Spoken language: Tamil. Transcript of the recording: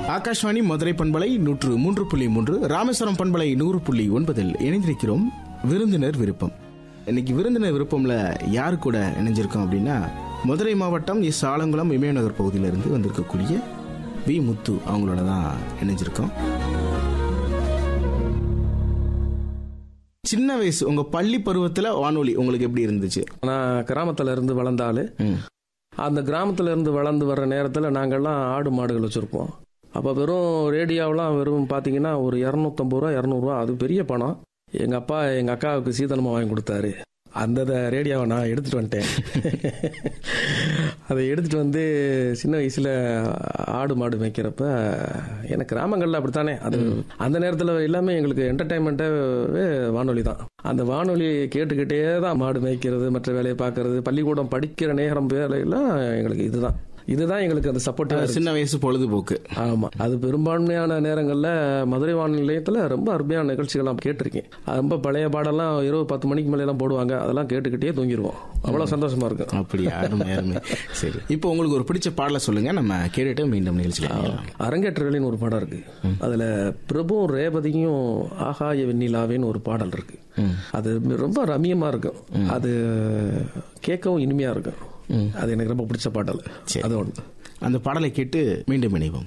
ஆகாஷ்வாணி மதுரை பண்பலை நூற்று மூன்று புள்ளி மூன்று ராமேஸ்வரம் பண்பலை நூறு புள்ளி ஒன்பதில் இணைந்திருக்கிறோம் விருந்தினர் விருப்பம் இன்னைக்கு விருந்தினர் விருப்பம்ல யாரு கூட இணைஞ்சிருக்கோம் அப்படின்னா மதுரை மாவட்டம் எஸ் ஆலங்குளம் இமயநகர் பகுதியிலிருந்து வந்திருக்கக்கூடிய வி முத்து அவங்களோட தான் இணைஞ்சிருக்கோம் சின்ன வயசு உங்க பள்ளி பருவத்துல வானொலி உங்களுக்கு எப்படி இருந்துச்சு நான் கிராமத்துல இருந்து வளர்ந்த ஆளு ம். அந்த கிராமத்துல இருந்து வளர்ந்து வர்ற நேரத்தில் நாங்கள்லாம் ஆடு மாடுகள் வச்சுருப்போம் அப்போ வெறும் ரேடியோவெலாம் வெறும் பார்த்தீங்கன்னா ஒரு இரநூத்தம்பது ரூபா இரநூறுவா அது பெரிய பணம் எங்கள் அப்பா எங்கள் அக்காவுக்கு சீதனமாக வாங்கி கொடுத்தாரு அந்த த- ரேடியோவை நான் எடுத்துகிட்டு வந்துட்டேன் அதை எடுத்துகிட்டு வந்து சின்ன வயசில் ஆடு மாடு மேய்க்கிறப்ப எனக்கு கிராமங்களில் அப்படித்தானே அது அந்த நேரத்தில் எல்லாமே எங்களுக்கு என்டர்டைன்மெண்ட்டாகவே வானொலி தான் அந்த வானொலி கேட்டுக்கிட்டே தான் மாடு மேய்க்கிறது மற்ற வேலையை பார்க்கறது பள்ளிக்கூடம் படிக்கிற நேரம் வேலையெல்லாம் எங்களுக்கு இதுதான் இதுதான் எங்களுக்கு அந்த சப்போர்ட்டாக சின்ன வயசு பொழுதுபோக்கு ஆமா அது பெரும்பான்மையான நேரங்கள்ல மதுரை வானொலி நிலையத்துல ரொம்ப அருமையான நிகழ்ச்சிகள்லாம் கேட்டிருக்கேன் அது ரொம்ப பழைய பாடெல்லாம் இரவு பத்து மணிக்கு மேல எல்லாம் போடுவாங்க அதெல்லாம் கேட்டுக்கிட்டே தூங்கிடுவோம் அவ்வளவு சந்தோஷமா இருக்கும் அப்படியா அருமை அருமை சரி இப்போ உங்களுக்கு ஒரு பிடிச்ச பாடலை சொல்லுங்க நம்ம கேட்டுட்டு மீண்டும் நிகழ்ச்சியில் அரங்கேற்றங்களின் ஒரு பாடம் இருக்கு அதுல பிரபு ரேவதியும் ஆகாய வெண்ணிலாவேன்னு ஒரு பாடல் இருக்கு அது ரொம்ப ரம்மியமா இருக்கும் அது கேட்கவும் இனிமையா இருக்கும் அது எனக்கு ரொம்ப பிடிச்ச பாடல் அது ஒன்று அந்த பாடலை கேட்டு மீண்டும் இணைவோம்